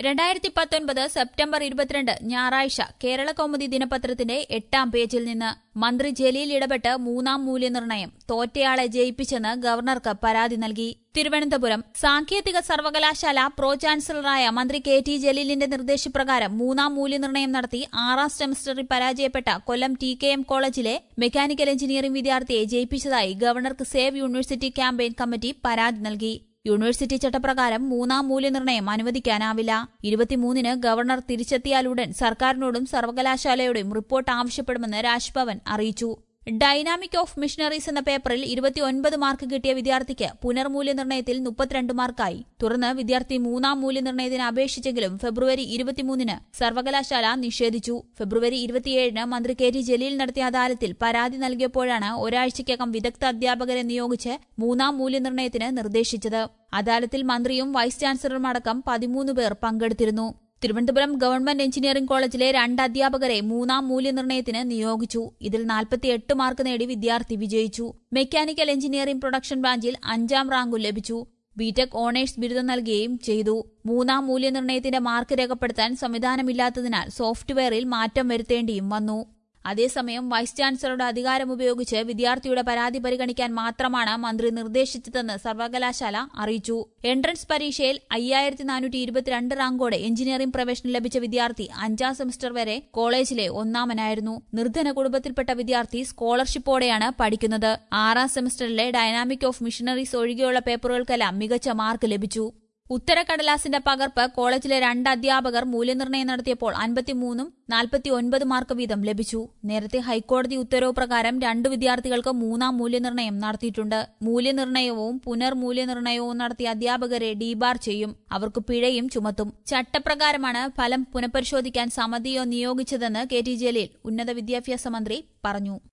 രണ്ടായിരത്തി പത്തൊൻപത് സെപ്റ്റംബർ ഇരുപത്തിരണ്ട് ഞായറാഴ്ച കേരള കൗമുദി ദിനപത്രത്തിന്റെ എട്ടാം പേജിൽ നിന്ന് മന്ത്രി ജലീൽ ഇടപെട്ട് മൂന്നാം മൂല്യനിർണ്ണയം തോറ്റയാളെ ജയിപ്പിച്ചെന്ന് ഗവർണർക്ക് പരാതി നൽകി തിരുവനന്തപുരം സാങ്കേതിക സർവകലാശാല പ്രോ ചാൻസലറായ മന്ത്രി കെ ടി ജലീലിന്റെ നിർദ്ദേശപ്രകാരം മൂന്നാം മൂല്യനിർണ്ണയം നടത്തി ആറാം സെമസ്റ്ററിൽ പരാജയപ്പെട്ട കൊല്ലം ടി കെ എം കോളേജിലെ മെക്കാനിക്കൽ എഞ്ചിനീയറിംഗ് വിദ്യാർത്ഥിയെ ജയിപ്പിച്ചതായി ഗവർണർക്ക് സേവ് യൂണിവേഴ്സിറ്റി ക്യാമ്പയിൻ കമ്മിറ്റി പരാതി നൽകി യൂണിവേഴ്സിറ്റി ചട്ടപ്രകാരം മൂന്നാം മൂല്യനിർണ്ണയം അനുവദിക്കാനാവില്ല ഇരുപത്തിമൂന്നിന് ഗവർണർ തിരിച്ചെത്തിയാലുടൻ സർക്കാരിനോടും സർവകലാശാലയോടും റിപ്പോർട്ട് ആവശ്യപ്പെടുമെന്ന് രാജ്ഭവൻ അറിയിച്ചു ഡൈനാമിക് ഓഫ് മിഷണറീസ് എന്ന പേപ്പറിൽ ഇരുപത്തിയൊൻപത് മാർക്ക് കിട്ടിയ വിദ്യാർത്ഥിക്ക് പുനർമൂല്യനിർണ്ണയത്തിൽ മുപ്പത്തിരണ്ട് മാർക്കായി തുടർന്ന് വിദ്യാർത്ഥി മൂന്നാം മൂല്യനിർണ്ണയത്തിന് അപേക്ഷിച്ചെങ്കിലും ഫെബ്രുവരി ഇരുപത്തിമൂന്നിന് സർവകലാശാല നിഷേധിച്ചു ഫെബ്രുവരി ഇരുപത്തിയേഴിന് മന്ത്രി കെ ടി ജലീൽ നടത്തിയ അദാലത്തിൽ പരാതി നൽകിയപ്പോഴാണ് ഒരാഴ്ചയ്ക്കകം വിദഗ്ധ അധ്യാപകരെ നിയോഗിച്ച് മൂന്നാം മൂല്യനിർണ്ണയത്തിന് നിർദ്ദേശിച്ചത് അദാലത്തിൽ മന്ത്രിയും വൈസ് ചാൻസലറും അടക്കം പതിമൂന്ന് പേർ പങ്കെടുത്തിരുന്നു തിരുവനന്തപുരം ഗവൺമെന്റ് എഞ്ചിനീയറിംഗ് കോളേജിലെ രണ്ട് അധ്യാപകരെ മൂന്നാം മൂല്യനിർണ്ണയത്തിന് നിയോഗിച്ചു ഇതിൽ നാൽപ്പത്തിയെട്ട് മാർക്ക് നേടി വിദ്യാർത്ഥി വിജയിച്ചു മെക്കാനിക്കൽ എഞ്ചിനീയറിംഗ് പ്രൊഡക്ഷൻ ബ്രാഞ്ചിൽ അഞ്ചാം റാങ്കും ലഭിച്ചു ബിടെക് ഓണേഴ്സ് ബിരുദം നൽകുകയും ചെയ്തു മൂന്നാം മൂല്യനിർണ്ണയത്തിന്റെ മാർക്ക് രേഖപ്പെടുത്താൻ സംവിധാനമില്ലാത്തതിനാൽ സോഫ്റ്റ്വെയറിൽ മാറ്റം വരുത്തേണ്ടിയും വന്നു അതേസമയം വൈസ് ചാൻസലറുടെ അധികാരം ഉപയോഗിച്ച് വിദ്യാർത്ഥിയുടെ പരാതി പരിഗണിക്കാൻ മാത്രമാണ് മന്ത്രി നിർദ്ദേശിച്ചതെന്ന് സർവകലാശാല അറിയിച്ചു എൻട്രൻസ് പരീക്ഷയിൽ അയ്യായിരത്തി നാനൂറ്റി ഇരുപത്തിരണ്ട് റാങ്കോടെ എഞ്ചിനീയറിംഗ് പ്രവേശനം ലഭിച്ച വിദ്യാർത്ഥി അഞ്ചാം സെമസ്റ്റർ വരെ കോളേജിലെ ഒന്നാമനായിരുന്നു നിർധന കുടുംബത്തിൽപ്പെട്ട വിദ്യാർത്ഥി സ്കോളർഷിപ്പോടെയാണ് പഠിക്കുന്നത് ആറാം സെമസ്റ്ററിലെ ഡൈനാമിക് ഓഫ് മിഷണറീസ് ഒഴികെയുള്ള പേപ്പറുകൾക്കെല്ലാം മികച്ച മാർക്ക് ലഭിച്ചു ഉത്തരക്കടലാസിന്റെ പകർപ്പ് കോളേജിലെ രണ്ട് അധ്യാപകർ മൂല്യനിർണ്ണയം നടത്തിയപ്പോൾ അൻപത്തിമൂന്നും നാൽപ്പത്തിയൊൻപത് മാർക്ക് വീതം ലഭിച്ചു നേരത്തെ ഹൈക്കോടതി ഉത്തരവ് പ്രകാരം രണ്ട് വിദ്യാർത്ഥികൾക്ക് മൂന്നാം മൂല്യനിർണ്ണയം നടത്തിയിട്ടുണ്ട് മൂല്യനിർണ്ണയവും പുനർമൂല്യനിർണ്ണയവും നടത്തിയ അധ്യാപകരെ ഡീബാർ ചെയ്യും അവർക്ക് പിഴയും ചുമത്തും ചട്ടപ്രകാരമാണ് ഫലം പുനഃപരിശോധിക്കാൻ സമിതിയോ നിയോഗിച്ചതെന്ന് കെ ടി ജലീൽ ഉന്നത വിദ്യാഭ്യാസ മന്ത്രി പറഞ്ഞു